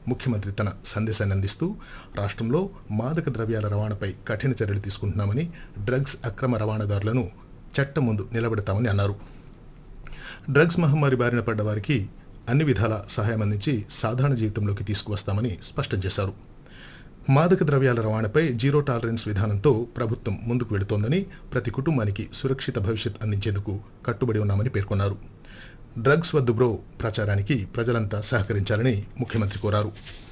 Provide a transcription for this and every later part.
ముఖ్యమంత్రి తన సందేశాన్ని అందిస్తూ రాష్ట్రంలో మాదక ద్రవ్యాల రవాణాపై కఠిన చర్యలు తీసుకుంటున్నామని డ్రగ్స్ అక్రమ రవాణాదారులను చట్టం ముందు నిలబెడతామని అన్నారు డ్రగ్స్ మహమ్మారి బారిన పడ్డ వారికి అన్ని విధాల సహాయం అందించి సాధారణ జీవితంలోకి తీసుకువస్తామని స్పష్టం చేశారు మాదక ద్రవ్యాల రవాణాపై జీరో టాలరెన్స్ విధానంతో ప్రభుత్వం ముందుకు వెళుతోందని ప్రతి కుటుంబానికి సురక్షిత భవిష్యత్ అందించేందుకు కట్టుబడి ఉన్నామని పేర్కొన్నారు డ్రగ్స్ వద్దు బ్రో ప్రచారానికి ప్రజలంతా సహకరించాలని ముఖ్యమంత్రి కోరారు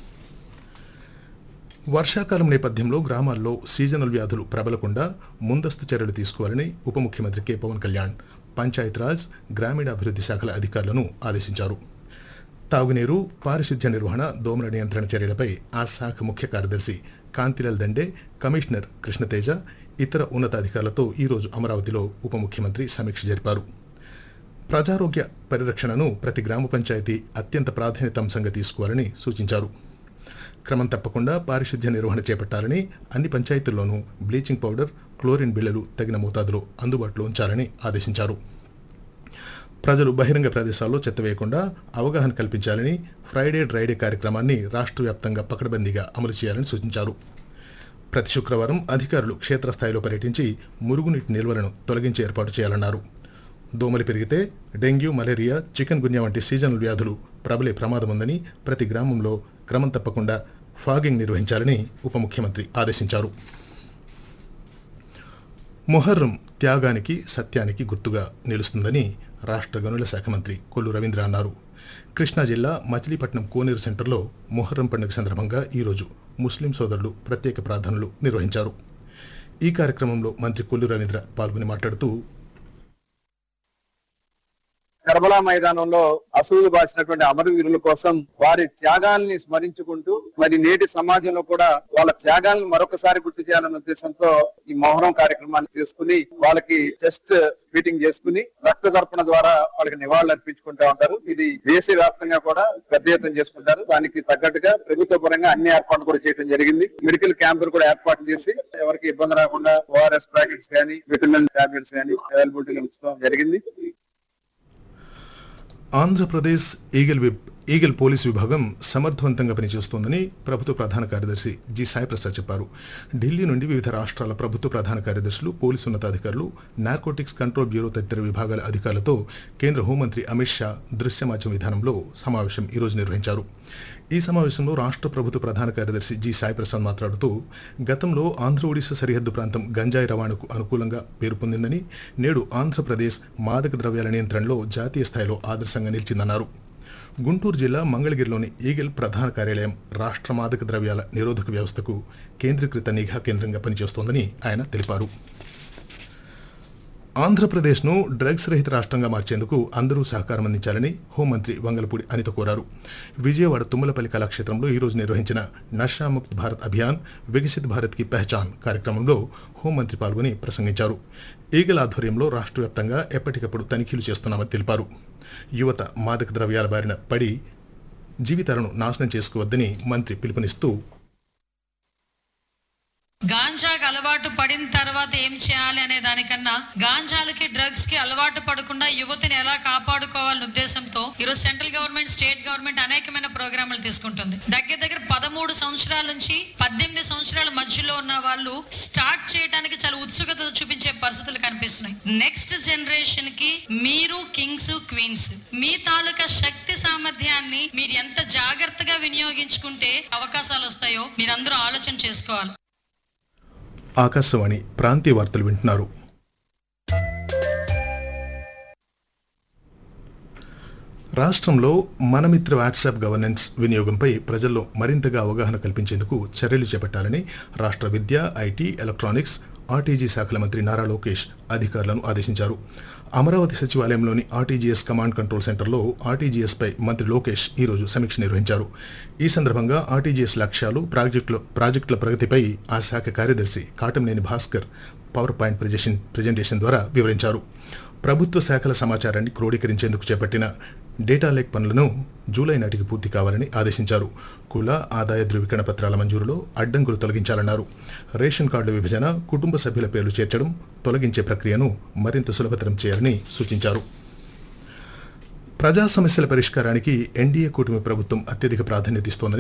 వర్షాకాలం నేపథ్యంలో గ్రామాల్లో సీజనల్ వ్యాధులు ప్రబలకుండా ముందస్తు చర్యలు తీసుకోవాలని ఉప ముఖ్యమంత్రి కె పవన్ కళ్యాణ్ పంచాయతీరాజ్ గ్రామీణాభివృద్ధి శాఖల అధికారులను ఆదేశించారు తాగునీరు పారిశుధ్య నిర్వహణ దోమల నియంత్రణ చర్యలపై ఆ శాఖ ముఖ్య కార్యదర్శి కాంతిలాల్ దండే కమిషనర్ కృష్ణతేజ ఇతర ఉన్నతాధికారులతో ఈరోజు అమరావతిలో ఉప ముఖ్యమంత్రి సమీక్ష జరిపారు ప్రజారోగ్య పరిరక్షణను ప్రతి గ్రామ పంచాయతీ అత్యంత ప్రాధాన్యత అంశంగా తీసుకోవాలని సూచించారు క్రమం తప్పకుండా పారిశుధ్య నిర్వహణ చేపట్టాలని అన్ని పంచాయతీల్లోనూ బ్లీచింగ్ పౌడర్ క్లోరిన్ బిళ్లలు తగిన మోతాదులో అందుబాటులో ఉంచాలని ఆదేశించారు ప్రజలు బహిరంగ ప్రదేశాల్లో చెత్త వేయకుండా అవగాహన కల్పించాలని ఫ్రైడే డ్రైడే కార్యక్రమాన్ని రాష్ట్ర వ్యాప్తంగా పకడ్బందీగా అమలు చేయాలని సూచించారు ప్రతి శుక్రవారం అధికారులు క్షేత్రస్థాయిలో పర్యటించి మురుగునీటి నిల్వలను తొలగించి ఏర్పాటు చేయాలన్నారు దోమలు పెరిగితే డెంగ్యూ మలేరియా చికెన్ గున్యా వంటి సీజనల్ వ్యాధులు ప్రబలే ప్రమాదం ఉందని ప్రతి గ్రామంలో క్రమం తప్పకుండా ఫాగింగ్ నిర్వహించాలని ఉప ముఖ్యమంత్రి ఆదేశించారు మొహర్రం త్యాగానికి సత్యానికి గుర్తుగా నిలుస్తుందని రాష్ట్ర గనుల శాఖ మంత్రి కొల్లు రవీంద్ర అన్నారు కృష్ణా జిల్లా మచిలీపట్నం కోనేరు సెంటర్లో మొహర్రం పండుగ సందర్భంగా ఈరోజు ముస్లిం సోదరులు ప్రత్యేక ప్రార్థనలు నిర్వహించారు ఈ కార్యక్రమంలో మంత్రి కొల్లు రవీంద్ర పాల్గొని మాట్లాడుతూ కర్బలా మైదానంలో అసూలు బాసినటువంటి అమరవీరుల కోసం వారి త్యాగాల్ని స్మరించుకుంటూ మరి నేటి సమాజంలో కూడా వాళ్ళ త్యాగాలను మరొకసారి గుర్తు చేయాలన్న ఉద్దేశంతో ఈ మొహరం కార్యక్రమాన్ని చేసుకుని వాళ్ళకి చెస్ట్ మీటింగ్ చేసుకుని రక్త తర్పణ ద్వారా వాళ్ళకి నివాళులు అర్పించుకుంటా ఉంటారు ఇది దేశవ్యాప్తంగా కూడా పెద్ద ఎత్తున చేసుకుంటారు దానికి తగ్గట్టుగా ప్రభుత్వ పరంగా అన్ని ఏర్పాట్లు కూడా చేయడం జరిగింది మెడికల్ క్యాంపులు కూడా ఏర్పాటు చేసి ఎవరికి ఇబ్బంది రాకుండా ఓఆర్ఎస్ ప్యాకెట్స్ కానీ విటమిన్ టాబ్లెట్స్ కానీ అవైలబిలిటీగా ఉంచడం జరిగింది ఆంధ్రప్రదేశ్ ఈగల్ విబ్ ఈగల్ పోలీసు విభాగం సమర్థవంతంగా పనిచేస్తోందని ప్రభుత్వ ప్రధాన కార్యదర్శి జి సాయి ప్రసాద్ చెప్పారు ఢిల్లీ నుండి వివిధ రాష్ట్రాల ప్రభుత్వ ప్రధాన కార్యదర్శులు పోలీసు ఉన్నతాధికారులు నార్కోటిక్స్ కంట్రోల్ బ్యూరో తదితర విభాగాల అధికారులతో కేంద్ర హోంమంత్రి అమిత్ షా దృశ్య మాధ్యమ విధానంలో సమావేశం ఈరోజు నిర్వహించారు ఈ సమావేశంలో రాష్ట్ర ప్రభుత్వ ప్రధాన కార్యదర్శి జి సాయి ప్రసాద్ మాట్లాడుతూ గతంలో ఆంధ్ర ఒడిశా సరిహద్దు ప్రాంతం గంజాయి రవాణాకు అనుకూలంగా పేరు పొందిందని నేడు ఆంధ్రప్రదేశ్ మాదక ద్రవ్యాల నియంత్రణలో జాతీయ స్థాయిలో ఆదర్శంగా నిలిచిందన్నారు గుంటూరు జిల్లా మంగళగిరిలోని ఈగిల్ ప్రధాన కార్యాలయం రాష్ట్ర మాదక ద్రవ్యాల నిరోధక వ్యవస్థకు కేంద్రీకృత నిఘా కేంద్రంగా పనిచేస్తోందని ఆయన తెలిపారు ఆంధ్రప్రదేశ్ను డ్రగ్స్ రహిత రాష్ట్రంగా మార్చేందుకు అందరూ సహకారం అందించాలని హోంమంత్రి వంగలపూడి అనిత కోరారు విజయవాడ తుమ్మలపల్లి కళాక్షేత్రంలో ఈరోజు నిర్వహించిన నషాముక్త్ భారత్ అభియాన్ వికసిత్ భారత్ కి పెహచాన్ కార్యక్రమంలో హోంమంత్రి పాల్గొని ప్రసంగించారు ఈగల ఆధ్వర్యంలో రాష్ట్ర వ్యాప్తంగా ఎప్పటికప్పుడు తనిఖీలు చేస్తున్నామని తెలిపారు యువత మాదక ద్రవ్యాల బారిన పడి జీవితాలను నాశనం చేసుకోవద్దని మంత్రి పిలుపునిస్తూ గాంజాకి అలవాటు పడిన తర్వాత ఏం చేయాలి అనే దానికన్నా గాంజాలకి డ్రగ్స్ కి అలవాటు పడకుండా యువతిని ఎలా కాపాడుకోవాలనే ఉద్దేశంతో ఈరోజు సెంట్రల్ గవర్నమెంట్ స్టేట్ గవర్నమెంట్ అనేకమైన ప్రోగ్రాములు తీసుకుంటుంది దగ్గర దగ్గర పదమూడు సంవత్సరాల నుంచి పద్దెనిమిది సంవత్సరాల మధ్యలో ఉన్న వాళ్ళు స్టార్ట్ చేయడానికి చాలా ఉత్సుకత చూపించే పరిస్థితులు కనిపిస్తున్నాయి నెక్స్ట్ జనరేషన్ కి మీరు కింగ్స్ క్వీన్స్ మీ తాలూకా శక్తి సామర్థ్యాన్ని మీరు ఎంత జాగ్రత్తగా వినియోగించుకుంటే అవకాశాలు వస్తాయో మీరందరూ ఆలోచన చేసుకోవాలి ఆకాశవాణి ప్రాంతీయ వార్తలు వింటున్నారు రాష్ట్రంలో మనమిత్ర వాట్సాప్ గవర్నెన్స్ వినియోగంపై ప్రజల్లో మరింతగా అవగాహన కల్పించేందుకు చర్యలు చేపట్టాలని రాష్ట్ర విద్య ఐటీ ఎలక్ట్రానిక్స్ ఆర్టీజీ శాఖల మంత్రి నారా లోకేష్ అధికారులను ఆదేశించారు అమరావతి సచివాలయంలోని ఆర్టీజీఎస్ కమాండ్ కంట్రోల్ సెంటర్లో ఆర్టీజీఎస్ పై మంత్రి లోకేష్ ఈరోజు సమీక్ష నిర్వహించారు ఈ సందర్భంగా ఆర్టీజీఎస్ లక్ష్యాలు ప్రాజెక్టుల ప్రాజెక్టుల ప్రగతిపై ఆ శాఖ కార్యదర్శి Katamneni Bhaskar power point presentation presentation ద్వారా వివరించారు ప్రభుత్వ శాఖల సమాచారాన్ని క్రోడీకరించేందుకు చేపట్టిన డేటా లేక్ పనులను జూలై నాటికి పూర్తి కావాలని ఆదేశించారు కుల ఆదాయ ధృవీకరణ పత్రాల మంజూరులో అడ్డంకులు తొలగించాలన్నారు రేషన్ కార్డుల విభజన కుటుంబ సభ్యుల పేర్లు చేర్చడం తొలగించే ప్రక్రియను మరింత సులభతరం చేయాలని సూచించారు ప్రజా సమస్యల పరిష్కారానికి ఎన్డీఏ కూటమి ప్రభుత్వం అత్యధిక ప్రాధాన్యత ఇస్తోందని